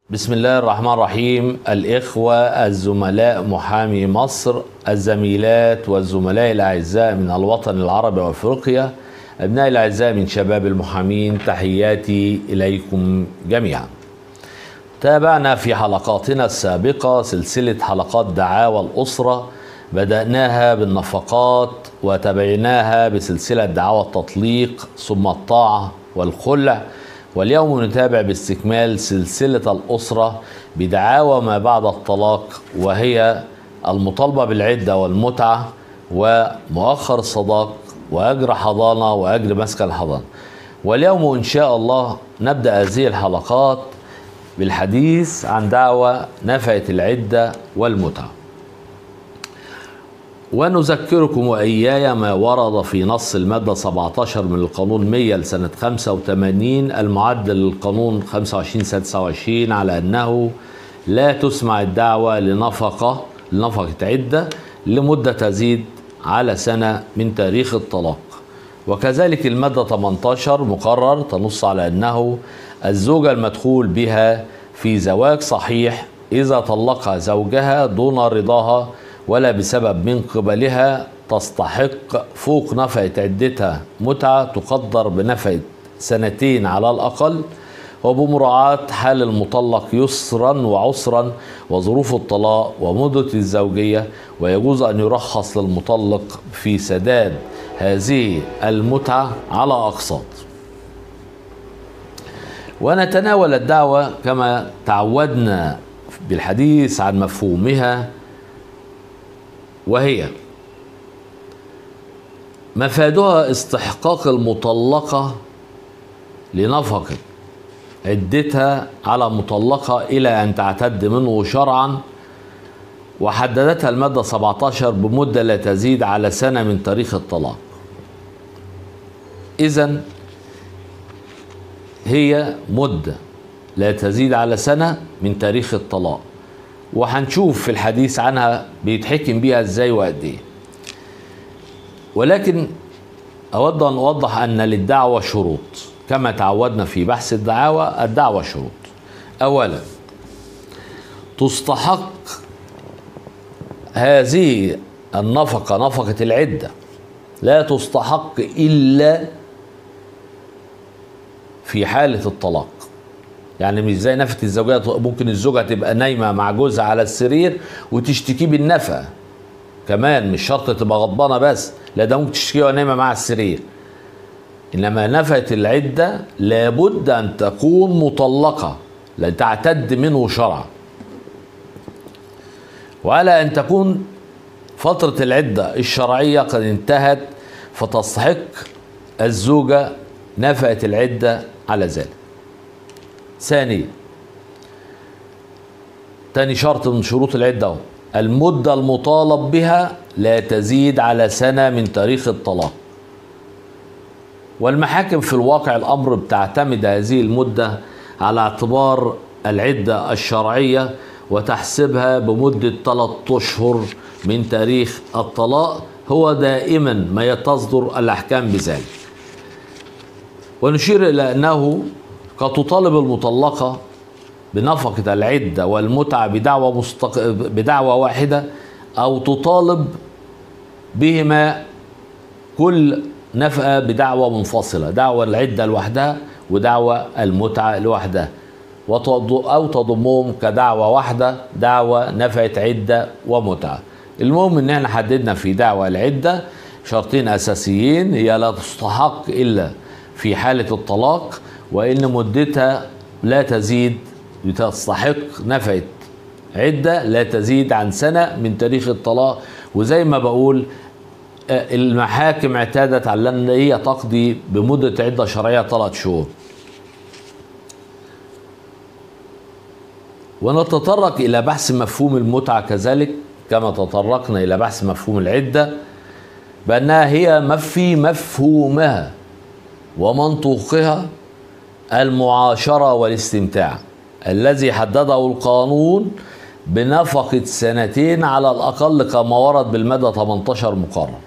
بسم الله الرحمن الرحيم الإخوة الزملاء محامي مصر الزميلات والزملاء الأعزاء من الوطن العربي وأفريقيا أبناء الأعزاء من شباب المحامين تحياتي إليكم جميعا تابعنا في حلقاتنا السابقة سلسلة حلقات دعاوى الأسرة بدأناها بالنفقات وتبعناها بسلسلة دعاوى التطليق ثم الطاعة والخلع واليوم نتابع باستكمال سلسلة الأسرة بدعاوى ما بعد الطلاق وهي المطالبة بالعدة والمتعة ومؤخر الصداق وأجر حضانة وأجر مسكن حضانة واليوم إن شاء الله نبدأ هذه الحلقات بالحديث عن دعوى نفعة العدة والمتعة ونذكركم وإياي ما ورد في نص المادة 17 من القانون 100 لسنة 85 المعدل للقانون 25 26 على أنه لا تسمع الدعوة لنفقة لنفقة عدة لمدة تزيد على سنة من تاريخ الطلاق وكذلك المادة 18 مقرر تنص على أنه الزوجة المدخول بها في زواج صحيح إذا طلقها زوجها دون رضاها ولا بسبب من قبلها تستحق فوق نفقة عدتها متعة تقدر بنفقة سنتين على الأقل وبمراعاة حال المطلق يسرا وعسرا وظروف الطلاق ومدة الزوجية ويجوز أن يرخص للمطلق في سداد هذه المتعة على أقساط ونتناول الدعوة كما تعودنا بالحديث عن مفهومها وهي مفادها استحقاق المطلقة لنفقة عدتها على مطلقة إلى أن تعتد منه شرعا وحددتها المادة 17 بمدة لا تزيد على سنة من تاريخ الطلاق إذا هي مدة لا تزيد على سنة من تاريخ الطلاق وهنشوف في الحديث عنها بيتحكم بيها ازاي وقد ايه ولكن اود ان اوضح ان للدعوه شروط كما تعودنا في بحث الدعاوى الدعوه شروط اولا تستحق هذه النفقه نفقه العده لا تستحق الا في حاله الطلاق يعني مش زي نفقه الزوجيه ممكن الزوجه تبقى نايمه مع جوزها على السرير وتشتكيه بالنفقه كمان مش شرط تبقى غضبانه بس لا ده ممكن تشتكيه وهي نايمه مع السرير انما نفقه العده لابد ان تكون مطلقه لا تعتد منه شرعا وعلى ان تكون فتره العده الشرعيه قد انتهت فتستحق الزوجه نفقه العده على ذلك ثانيا تاني شرط من شروط العدة اهو المدة المطالب بها لا تزيد على سنة من تاريخ الطلاق والمحاكم في الواقع الأمر بتعتمد هذه المدة على اعتبار العدة الشرعية وتحسبها بمدة ثلاثة أشهر من تاريخ الطلاق هو دائما ما تصدر الأحكام بذلك ونشير إلى أنه قد تطالب المطلقة بنفقة العدة والمتعة بدعوى مستق... بدعوى واحدة أو تطالب بهما كل نفقة بدعوى منفصلة دعوى العدة لوحدها ودعوى المتعة لوحدها أو تضمهم كدعوة واحدة دعوى نفقة عدة ومتعة المهم ان احنا حددنا في دعوى العدة شرطين اساسيين هي لا تستحق الا في حالة الطلاق وان مدتها لا تزيد تستحق نفعة عدة لا تزيد عن سنة من تاريخ الطلاق وزي ما بقول المحاكم اعتادت على ان هي تقضي بمدة عدة شرعية ثلاث شهور ونتطرق إلى بحث مفهوم المتعة كذلك كما تطرقنا إلى بحث مفهوم العدة بأنها هي في مفهومها ومنطوقها المعاشرة والاستمتاع الذي حدده القانون بنفقة سنتين على الأقل كما ورد بالمدى 18 مقرر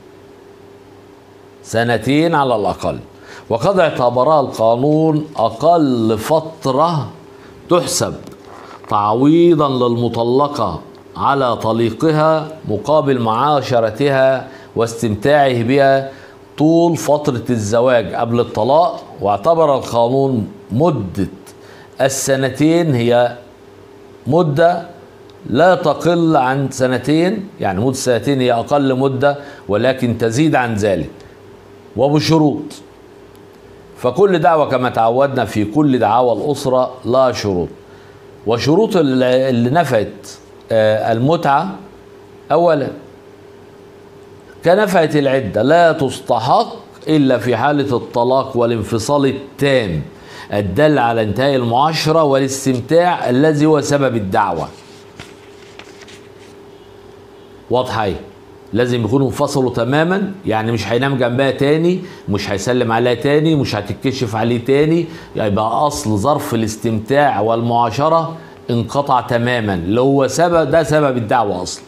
سنتين على الأقل وقد اعتبرها القانون أقل فترة تحسب تعويضا للمطلقة على طليقها مقابل معاشرتها واستمتاعه بها طول فترة الزواج قبل الطلاق واعتبر القانون مدة السنتين هي مدة لا تقل عن سنتين يعني مدة سنتين هي أقل مدة ولكن تزيد عن ذلك وبشروط فكل دعوة كما تعودنا في كل دعاوى الأسرة لها شروط وشروط اللي نفت آه، المتعة أولا كنفعة العدة لا تستحق إلا في حالة الطلاق والانفصال التام الدل على انتهاء المعاشرة والاستمتاع الذي هو سبب الدعوة واضحة ايه لازم يكونوا انفصلوا تماما يعني مش هينام جنبها تاني مش هيسلم عليها تاني مش هتتكشف عليه تاني يبقى اصل ظرف الاستمتاع والمعاشرة انقطع تماما اللي هو سبب ده سبب الدعوة اصلا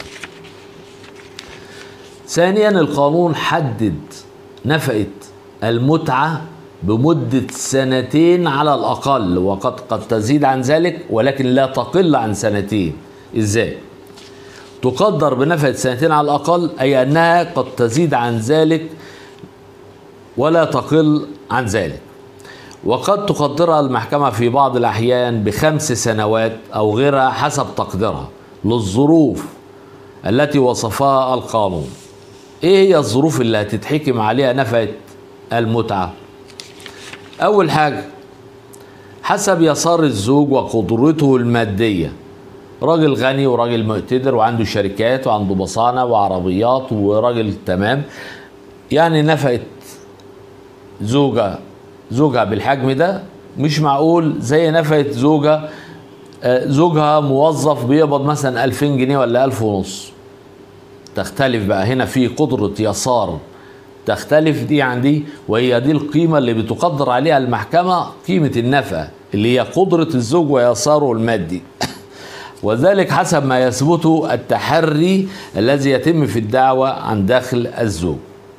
ثانيا القانون حدد نفقة المتعة بمدة سنتين على الأقل وقد قد تزيد عن ذلك ولكن لا تقل عن سنتين إزاي؟ تقدر بنفقة سنتين على الأقل أي أنها قد تزيد عن ذلك ولا تقل عن ذلك وقد تقدرها المحكمة في بعض الأحيان بخمس سنوات أو غيرها حسب تقديرها للظروف التي وصفها القانون ايه هي الظروف اللي هتتحكم عليها نفقة المتعة اول حاجة حسب يسار الزوج وقدرته المادية راجل غني وراجل مقتدر وعنده شركات وعنده مصانع وعربيات وراجل تمام يعني نفقة زوجة زوجها بالحجم ده مش معقول زي نفقة زوجة آه، زوجها موظف بيقبض مثلا 2000 جنيه ولا 1000 ونص تختلف بقى هنا في قدرة يسار تختلف دي عن دي وهي دي القيمة اللي بتقدر عليها المحكمة قيمة النفقة اللي هي قدرة الزوج ويساره المادي وذلك حسب ما يثبت التحري الذي يتم في الدعوة عن داخل الزوج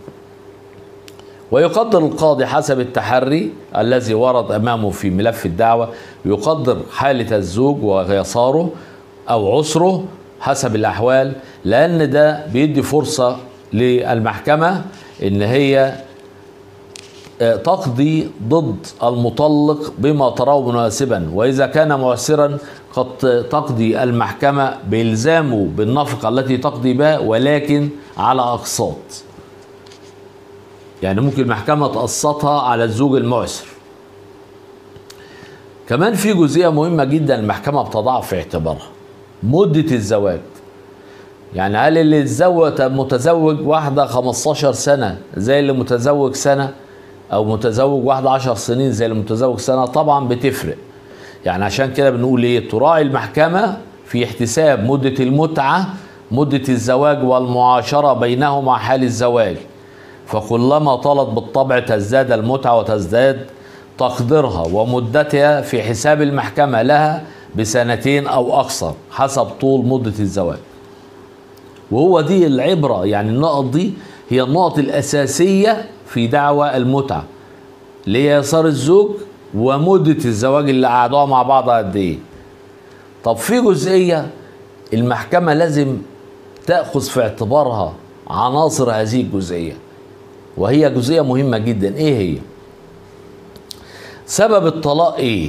ويقدر القاضي حسب التحري الذي ورد امامه في ملف الدعوه يقدر حاله الزوج ويساره او عسره حسب الاحوال لان ده بيدي فرصه للمحكمه ان هي آه، تقضي ضد المطلق بما تراه مناسبا واذا كان معسرا قد تقضي المحكمه بالزامه بالنفقه التي تقضي بها ولكن على اقساط يعني ممكن المحكمه تقسطها على الزوج المعسر كمان في جزئيه مهمه جدا المحكمه بتضعها في اعتبارها مده الزواج يعني هل اللي اتزوج متزوج واحدة 15 سنة زي اللي متزوج سنة أو متزوج واحدة 10 سنين زي اللي متزوج سنة طبعا بتفرق يعني عشان كده بنقول إيه تراعي المحكمة في احتساب مدة المتعة مدة الزواج والمعاشرة بينهما حال الزواج فكلما طالت بالطبع تزداد المتعة وتزداد تقديرها ومدتها في حساب المحكمة لها بسنتين أو أكثر حسب طول مدة الزواج وهو دي العبرة يعني النقط دي هي النقط الأساسية في دعوى المتعة اللي هي يسار الزوج ومدة الزواج اللي قعدوها مع بعض قد إيه طب في جزئية المحكمة لازم تأخذ في اعتبارها عناصر هذه الجزئية وهي جزئية مهمة جدا إيه هي؟ سبب الطلاق إيه؟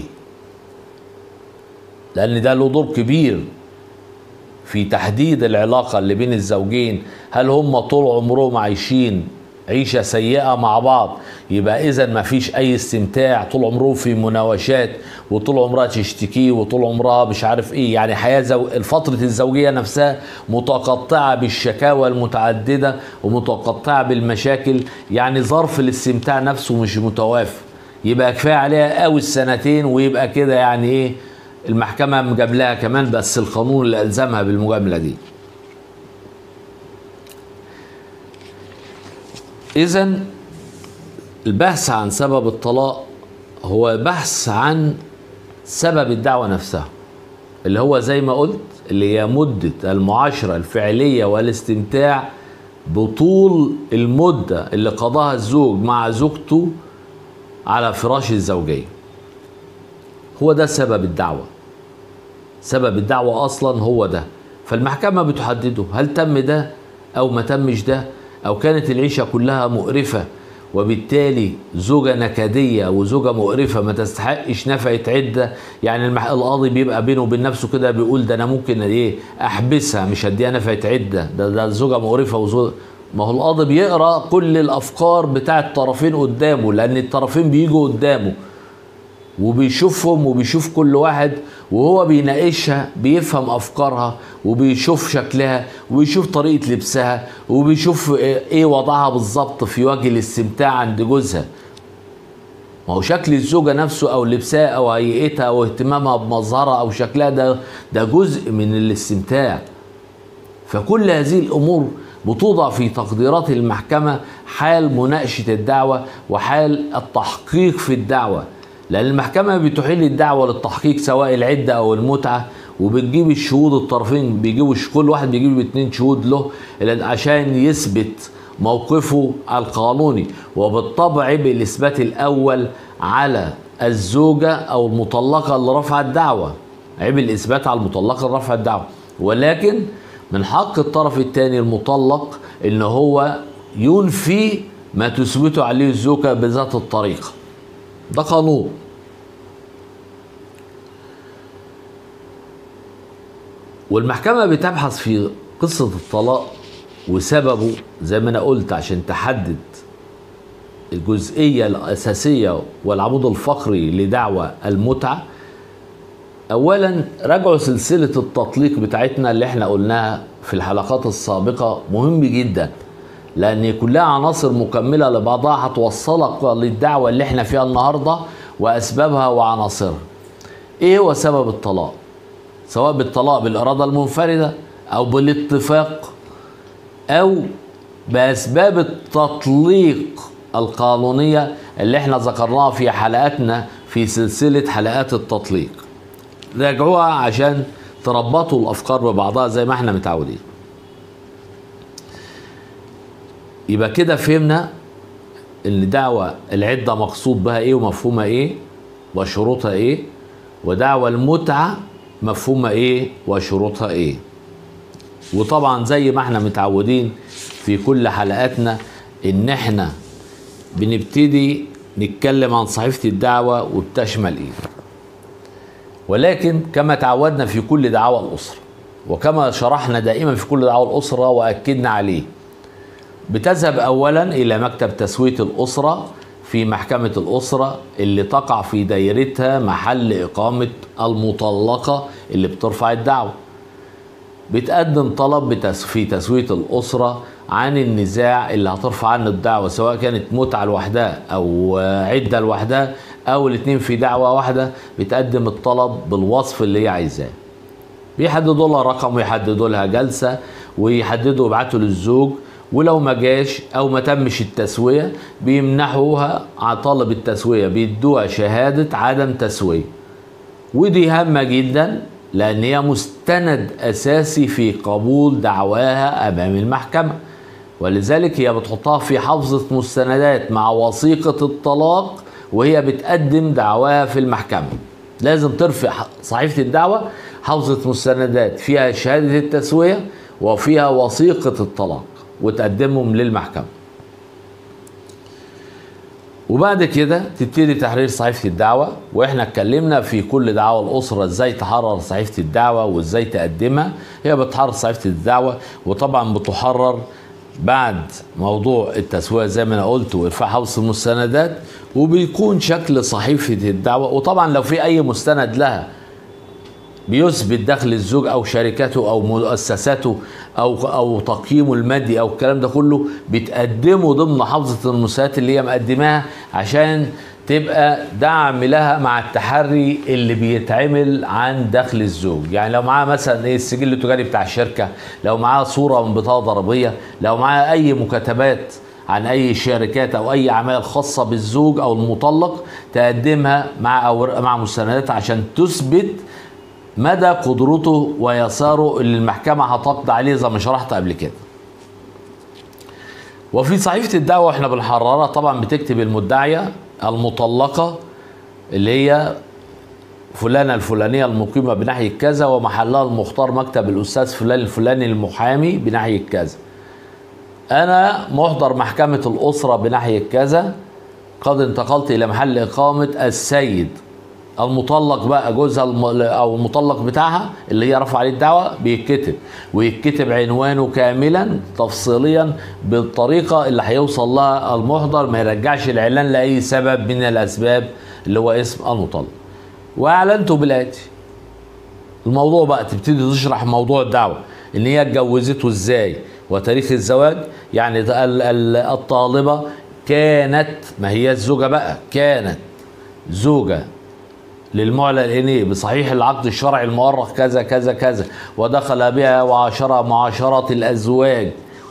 لأن ده له دور كبير في تحديد العلاقة اللي بين الزوجين هل هم طول عمرهم عايشين عيشة سيئة مع بعض يبقى إذا ما فيش أي استمتاع طول عمرهم في مناوشات وطول عمرها تشتكيه وطول عمرها مش عارف إيه يعني حياة زو... الفترة الزوجية نفسها متقطعة بالشكاوى المتعددة ومتقطعة بالمشاكل يعني ظرف الاستمتاع نفسه مش متوافر يبقى كفاية عليها قوي السنتين ويبقى كده يعني إيه المحكمة مجاملها كمان بس القانون اللي ألزمها بالمجاملة دي إذا البحث عن سبب الطلاق هو بحث عن سبب الدعوة نفسها اللي هو زي ما قلت اللي هي مدة المعاشرة الفعلية والاستمتاع بطول المدة اللي قضاها الزوج مع زوجته على فراش الزوجية هو ده سبب الدعوة سبب الدعوة أصلا هو ده فالمحكمة بتحدده هل تم ده أو ما تمش ده أو كانت العيشة كلها مقرفة وبالتالي زوجة نكدية وزوجة مقرفة ما تستحقش نفعة عدة يعني المح... القاضي بيبقى بينه وبين نفسه كده بيقول ده أنا ممكن إيه أحبسها مش هديها نفعة عدة ده ده زوجة مقرفة وزوجة ما هو القاضي بيقرا كل الافكار بتاع الطرفين قدامه لان الطرفين بيجوا قدامه وبيشوفهم وبيشوف كل واحد وهو بيناقشها بيفهم افكارها وبيشوف شكلها وبيشوف طريقه لبسها وبيشوف ايه وضعها بالظبط في وجه الاستمتاع عند جوزها ما هو شكل الزوجه نفسه او لبسها او هيئتها او اهتمامها بمظهرها او شكلها ده ده جزء من الاستمتاع فكل هذه الامور بتوضع في تقديرات المحكمه حال مناقشه الدعوه وحال التحقيق في الدعوه لان المحكمه بتحيل الدعوه للتحقيق سواء العده او المتعه وبتجيب الشهود الطرفين بيجيبوا كل واحد بيجيب اتنين شهود له عشان يثبت موقفه القانوني وبالطبع عبء الاثبات الاول على الزوجه او المطلقه اللي رفعت الدعوه عبء الاثبات على المطلقه اللي رفعت الدعوه ولكن من حق الطرف الثاني المطلق ان هو ينفي ما تثبته عليه الزوجه بذات الطريقه ده قانون والمحكمة بتبحث في قصة الطلاق وسببه زي ما أنا قلت عشان تحدد الجزئية الأساسية والعمود الفقري لدعوى المتعة أولا راجعوا سلسلة التطليق بتاعتنا اللي احنا قلناها في الحلقات السابقة مهم جدا لان كلها عناصر مكمله لبعضها هتوصلك للدعوه اللي احنا فيها النهارده واسبابها وعناصرها. ايه هو سبب الطلاق؟ سواء بالطلاق بالاراده المنفرده او بالاتفاق او باسباب التطليق القانونيه اللي احنا ذكرناها في حلقاتنا في سلسله حلقات التطليق. راجعوها عشان تربطوا الافكار ببعضها زي ما احنا متعودين. يبقى كده فهمنا ان دعوة العدة مقصود بها ايه ومفهومها ايه وشروطها ايه ودعوة المتعة مفهومها ايه وشروطها ايه وطبعا زي ما احنا متعودين في كل حلقاتنا ان احنا بنبتدي نتكلم عن صحيفة الدعوة وبتشمل ايه ولكن كما تعودنا في كل دعوة الأسرة وكما شرحنا دائما في كل دعوة الأسرة وأكدنا عليه بتذهب اولا الى مكتب تسويه الاسره في محكمه الاسره اللي تقع في دايرتها محل اقامه المطلقه اللي بترفع الدعوه بتقدم طلب في تسويه الاسره عن النزاع اللي هترفع عنه الدعوه سواء كانت متعه لوحدها او عده لوحدها او الاثنين في دعوه واحده بتقدم الطلب بالوصف اللي هي عايزاه بيحددوا لها رقم ويحددوا لها جلسه ويحددوا يبعتوا للزوج ولو ما جاش او ما تمش التسويه بيمنحوها على طالب التسويه بيدوها شهاده عدم تسويه ودي هامه جدا لان هي مستند اساسي في قبول دعواها امام المحكمه ولذلك هي بتحطها في حفظه مستندات مع وثيقه الطلاق وهي بتقدم دعواها في المحكمه لازم ترفع صحيفه الدعوه حفظه مستندات فيها شهاده التسويه وفيها وثيقه الطلاق وتقدمهم للمحكمة وبعد كده تبتدي تحرير صحيفة الدعوة واحنا اتكلمنا في كل دعوة الأسرة ازاي تحرر صحيفة الدعوة وازاي تقدمها هي بتحرر صحيفة الدعوة وطبعا بتحرر بعد موضوع التسوية زي ما انا قلت وارفاع حوص المستندات وبيكون شكل صحيفة الدعوة وطبعا لو في اي مستند لها بيثبت دخل الزوج او شركته او مؤسساته او او تقييمه المادي او الكلام ده كله بتقدمه ضمن حافظه المستندات اللي هي مقدماها عشان تبقى دعم لها مع التحري اللي بيتعمل عن دخل الزوج يعني لو معاه مثلا ايه السجل التجاري بتاع الشركه لو معاه صوره من بطاقه ضريبيه لو معاه اي مكاتبات عن اي شركات او اي اعمال خاصه بالزوج او المطلق تقدمها مع أو مع مستندات عشان تثبت مدى قدرته ويساره اللي المحكمة هتقضي عليه زي ما شرحت قبل كده وفي صحيفة الدعوة احنا بنحررها طبعا بتكتب المدعية المطلقة اللي هي فلانة الفلانية المقيمة بناحية كذا ومحلها المختار مكتب الأستاذ فلان الفلاني المحامي بناحية كذا أنا محضر محكمة الأسرة بناحية كذا قد انتقلت إلى محل إقامة السيد المطلق بقى جوزها الم... او المطلق بتاعها اللي هي رفع عليه الدعوه بيتكتب ويتكتب عنوانه كاملا تفصيليا بالطريقه اللي هيوصل لها المحضر ما يرجعش الاعلان لاي سبب من الاسباب اللي هو اسم المطلق واعلنته بالاتي الموضوع بقى تبتدي تشرح موضوع الدعوه ان هي اتجوزته ازاي وتاريخ الزواج يعني الطالبه كانت ما هي الزوجه بقى كانت زوجه للمعلن إليه بصحيح العقد الشرعي المؤرخ كذا كذا كذا ودخل بها وعاشرها معاشرة الأزواج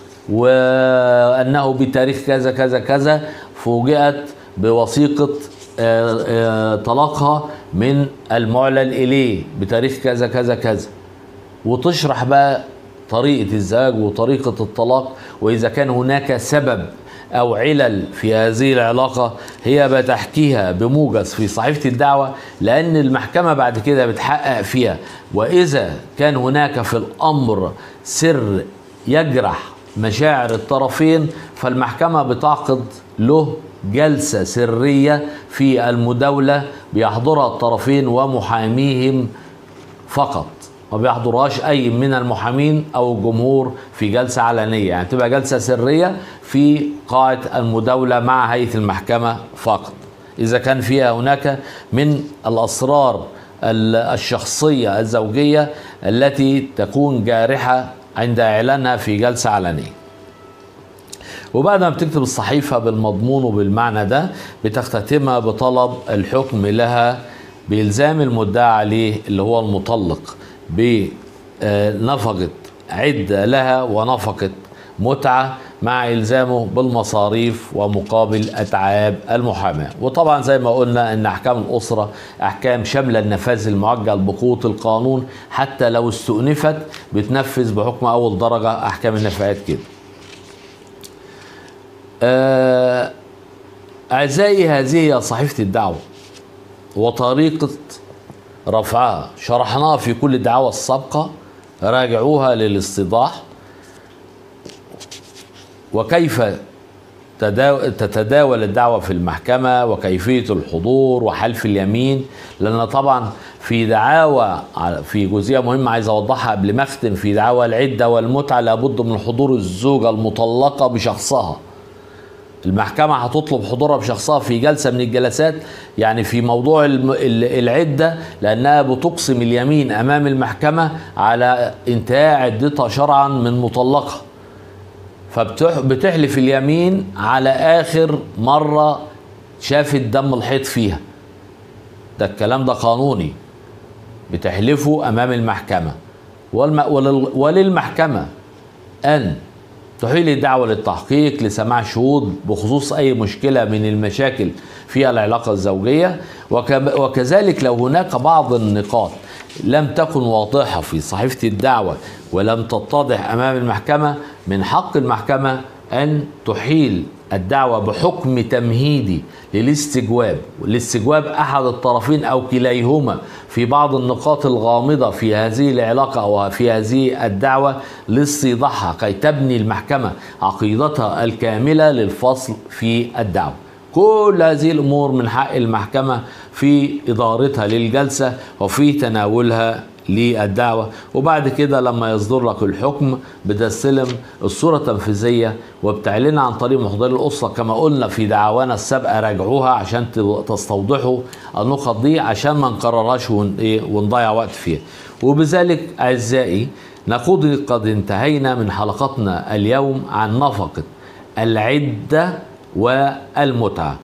وأنه بتاريخ كذا كذا كذا فوجئت بوثيقة طلاقها من المعلن إليه بتاريخ كذا كذا كذا وتشرح بقى طريقة الزواج وطريقة الطلاق وإذا كان هناك سبب أو علل في هذه العلاقة هي بتحكيها بموجز في صحيفة الدعوة لأن المحكمة بعد كده بتحقق فيها وإذا كان هناك في الأمر سر يجرح مشاعر الطرفين فالمحكمة بتعقد له جلسة سرية في المداولة بيحضرها الطرفين ومحاميهم فقط ما بيحضرهاش اي من المحامين او الجمهور في جلسه علنيه يعني تبقى جلسه سريه في قاعه المداوله مع هيئه المحكمه فقط اذا كان فيها هناك من الاسرار الشخصيه الزوجيه التي تكون جارحه عند اعلانها في جلسه علنيه وبعد ما بتكتب الصحيفة بالمضمون وبالمعنى ده بتختتمها بطلب الحكم لها بإلزام المدعى عليه اللي هو المطلق بنفقة عدة لها ونفقة متعة مع إلزامه بالمصاريف ومقابل أتعاب المحاماة وطبعا زي ما قلنا أن أحكام الأسرة أحكام شاملة النفاذ المعجل بقوة القانون حتى لو استؤنفت بتنفذ بحكم أول درجة أحكام النفايات كده أعزائي هذه هي صحيفة الدعوة وطريقة رفعها شرحناها في كل الدعاوى السابقة راجعوها للاستيضاح وكيف تتداول الدعوة في المحكمة وكيفية الحضور وحلف اليمين لأن طبعا في دعاوى في جزئية مهمة عايز أوضحها قبل ما أختم في دعاوى العدة والمتعة لابد من حضور الزوجة المطلقة بشخصها المحكمة هتطلب حضورها بشخصها في جلسة من الجلسات يعني في موضوع العدة لأنها بتقسم اليمين أمام المحكمة على انتهاء عدتها شرعا من مطلقة فبتحلف اليمين على آخر مرة شافت دم الحيض فيها ده الكلام ده قانوني بتحلفه أمام المحكمة وللمحكمة أن تحيل الدعوة للتحقيق لسماع شهود بخصوص أي مشكلة من المشاكل في العلاقة الزوجية وكذلك لو هناك بعض النقاط لم تكن واضحة في صحيفة الدعوة ولم تتضح أمام المحكمة من حق المحكمة أن تحيل الدعوة بحكم تمهيدي للاستجواب لاستجواب أحد الطرفين أو كليهما في بعض النقاط الغامضة في هذه العلاقة أو في هذه الدعوة لاستيضاحها كي تبني المحكمة عقيدتها الكاملة للفصل في الدعوة كل هذه الأمور من حق المحكمة في إدارتها للجلسة وفي تناولها للدعوة وبعد كده لما يصدر لك الحكم بتستلم الصورة التنفيذية وبتعلنها عن طريق محضر الأسرة كما قلنا في دعوانا السابقة راجعوها عشان تستوضحوا النقط دي عشان ما نكررهاش ونضيع وقت فيها وبذلك أعزائي نقول قد انتهينا من حلقتنا اليوم عن نفقة العدة والمتعة